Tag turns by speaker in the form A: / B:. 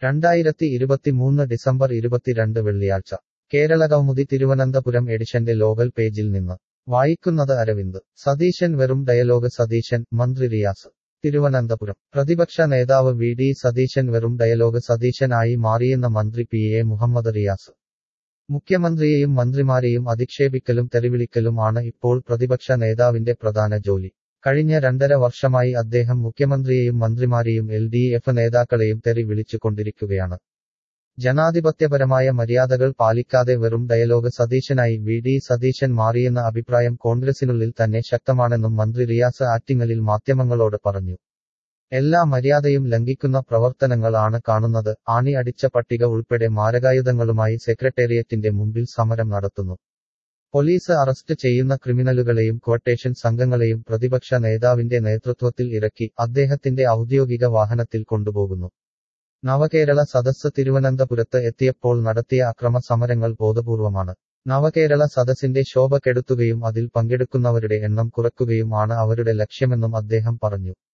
A: രണ്ടായിരത്തി ഇരുപത്തിമൂന്ന് ഡിസംബർ ഇരുപത്തിരണ്ട് വെള്ളിയാഴ്ച കേരളകൗമുദി തിരുവനന്തപുരം എഡിഷന്റെ ലോകൽ പേജിൽ നിന്ന് വായിക്കുന്നത് അരവിന്ദ് സതീശൻ വെറും ഡയലോഗ് സതീശൻ മന്ത്രി റിയാസ് തിരുവനന്തപുരം പ്രതിപക്ഷ നേതാവ് വി ഡി സതീശൻ വെറും ഡയലോഗ് സതീശനായി മാറിയെന്ന മന്ത്രി പി എ മുഹമ്മദ് റിയാസ് മുഖ്യമന്ത്രിയെയും മന്ത്രിമാരെയും അധിക്ഷേപിക്കലും തെറിവിളിക്കലും ആണ് ഇപ്പോൾ പ്രതിപക്ഷ നേതാവിന്റെ പ്രധാന ജോലി കഴിഞ്ഞ രണ്ടര വർഷമായി അദ്ദേഹം മുഖ്യമന്ത്രിയെയും മന്ത്രിമാരെയും എൽ ഡി എഫ് നേതാക്കളെയും തെറി വിളിച്ചുകൊണ്ടിരിക്കുകയാണ് ജനാധിപത്യപരമായ മര്യാദകൾ പാലിക്കാതെ വെറും ഡയലോഗ് സതീശനായി വി ഡി സതീശൻ മാറിയെന്ന അഭിപ്രായം കോൺഗ്രസിനുള്ളിൽ തന്നെ ശക്തമാണെന്നും മന്ത്രി റിയാസ് ആറ്റിങ്ങലിൽ മാധ്യമങ്ങളോട് പറഞ്ഞു എല്ലാ മര്യാദയും ലംഘിക്കുന്ന പ്രവർത്തനങ്ങൾ ആണ് കാണുന്നത് ആണി അടിച്ച പട്ടിക ഉൾപ്പെടെ മാരകായുധങ്ങളുമായി സെക്രട്ടേറിയറ്റിന്റെ മുമ്പിൽ സമരം നടത്തുന്നു പോലീസ് അറസ്റ്റ് ചെയ്യുന്ന ക്രിമിനലുകളെയും ക്വട്ടേഷൻ സംഘങ്ങളെയും പ്രതിപക്ഷ നേതാവിന്റെ നേതൃത്വത്തിൽ ഇറക്കി അദ്ദേഹത്തിന്റെ ഔദ്യോഗിക വാഹനത്തിൽ കൊണ്ടുപോകുന്നു നവകേരള സദസ്സ് തിരുവനന്തപുരത്ത് എത്തിയപ്പോൾ നടത്തിയ അക്രമ സമരങ്ങൾ ബോധപൂർവമാണ് നവകേരള സദസ്സിന്റെ ശോഭ കെടുത്തുകയും അതിൽ പങ്കെടുക്കുന്നവരുടെ എണ്ണം കുറയ്ക്കുകയും ആണ് അവരുടെ ലക്ഷ്യമെന്നും അദ്ദേഹം പറഞ്ഞു